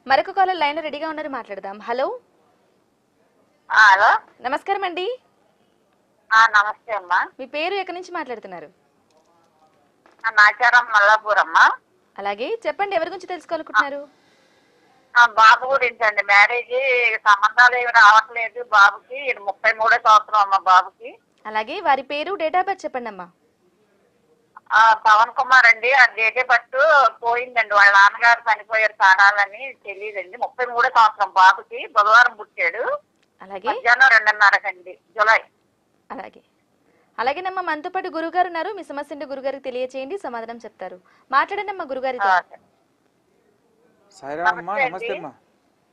మరొక caller line లో రెడీగా ఉన్నారు మాట్లాడదాం హలో ఆ, హలో నమస్కారం అండి ఆ, నమస్తే అమ్మా మీ పేరు ఎక్కడి నుంచి మాట్లాడుతున్నారు ఆ, నాచారం మల్లాపూర్ అమ్మా అలాగే చెప్పండి ఎవరి గురించి తెలుసుకోవాలనుకుంటున్నారు ఆ, బాబు గురించి అండి మ్యారేజ్ సంబంధాలు ఏమి రావట్లేదు బాబుకి ఇది ముప్పై మూడో సంవత్సరం అమ్మా బాబుకి అలాగే వారి పేరు డేట్ ఆఫ్ బర్త్ చెప్పండి అమ్మా ఆ, పవన్ కుమార్ అండి ఆ డేటే పట్టు పోయిందండి వాళ్ళ నాన్నగారు చనిపోయారు కాడాలని తెలియదండి ముప్పై మూడో సంవత్సరం బాబుకి బుధవారం పుట్టాడు అలాగే మధ్యాహ్నం రెండున్నరకండి జులై అలాగే అలాగేనమ్మా మనతో పాటు గురుగారు ఉన్నారు మీ సమస్య ఏంటో గురుగారికి తెలియచేయండి సమాధానం చెప్తారు మాట్లాడండి అమ్మా గురుగారితో ఆ, సాయిరామ్ అమ్మా నమస్తే అండి. నమస్తే అమ్మా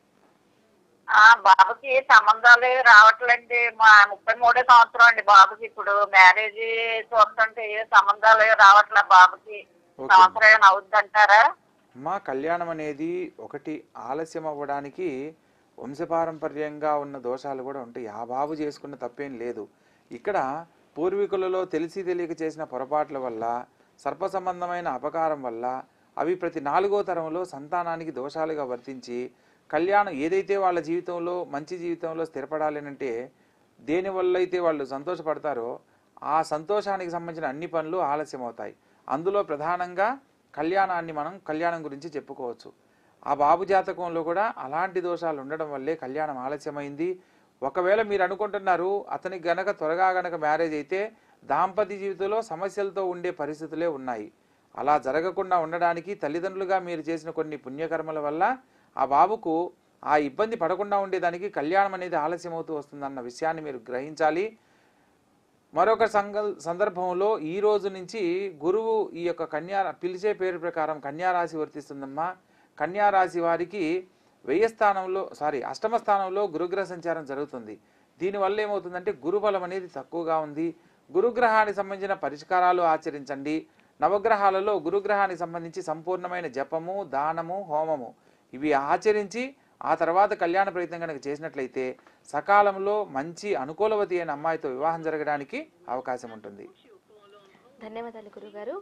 ఆ బాబుకి సంబంధాలు ఏవి రావట్లేండి మా ముప్పై మూడో సంవత్సరం అండి బాబుకి ఇప్పుడు మ్యారేజ్ చూస్తుంటే ఏ సంబంధాలు ఏవి రావట్లే బాబుకి ఓకే. సంవత్సరం ఏమైనా అవుద్దంటారా అమ్మా కళ్యాణం అనేది ఒకటి ఆలస్యం అవ్వడానికి వంశపారంపర్యంగా ఉన్న దోషాలు కూడా ఉంటాయి ఆ బాబు చేసుకున్న తప్పేం లేదు ఇక్కడ పూర్వీకులలో తెలిసి తెలియక చేసిన పొరపాట్ల వల్ల సర్ప సంబంధమైన అపకారం వల్ల అవి ప్రతి నాలుగో తరంలో సంతానానికి దోషాలుగా వర్తించి కళ్యాణం ఏదైతే వాళ్ళ జీవితంలో మంచి జీవితంలో స్థిరపడాలి అంటే దేని వల్ల అయితే వాళ్ళు సంతోషపడతారో ఆ సంతోషానికి సంబంధించిన అన్ని పనులు ఆలస్యం అవుతాయి అందులో ప్రధానంగా కళ్యాణాన్ని మనం కళ్యాణం గురించి చెప్పుకోవచ్చు ఆ బాబు జాతకంలో కూడా అలాంటి దోషాలు ఉండడం వల్లే కళ్యాణం ఆలస్యమైంది ఒకవేళ మీరు అనుకుంటున్నారు అతనికి గనక త్వరగా గనక మ్యారేజ్ అయితే దాంపత్య జీవితంలో సమస్యలతో ఉండే పరిస్థితులే ఉన్నాయి అలా జరగకుండా ఉండడానికి తల్లిదండ్రులుగా మీరు చేసిన కొన్ని పుణ్యకర్మల వల్ల ఆ బాబుకు ఆ ఇబ్బంది పడకుండా ఉండేదానికి కళ్యాణం అనేది ఆలస్యం అవుతూ వస్తుందన్న విషయాన్ని మీరు గ్రహించాలి మరొక సంగ సందర్భంలో ఈ రోజు నుంచి గురువు ఈ యొక్క కన్యా పిలిచే పేరు ప్రకారం కన్యా రాశి వర్తిస్తుందమ్మా కన్యా రాశి వారికి వెయ్యి స్థానంలో సారీ అష్టమ స్థానంలో గురుగ్రహ సంచారం జరుగుతుంది దీనివల్ల ఏమవుతుందంటే గురుబలం అనేది తక్కువగా ఉంది గురుగ్రహానికి సంబంధించిన పరిష్కారాలు ఆచరించండి నవగ్రహాలలో గురుగ్రహానికి సంబంధించి సంపూర్ణమైన జపము దానము హోమము ఇవి ఆచరించి ఆ తర్వాత కళ్యాణ ప్రయత్నం కనుక చేసినట్లయితే సకాలంలో మంచి అనుకూలవతి అయిన అమ్మాయితో వివాహం జరగడానికి అవకాశం ఉంటుంది ధన్యవాదాలు గురుగారు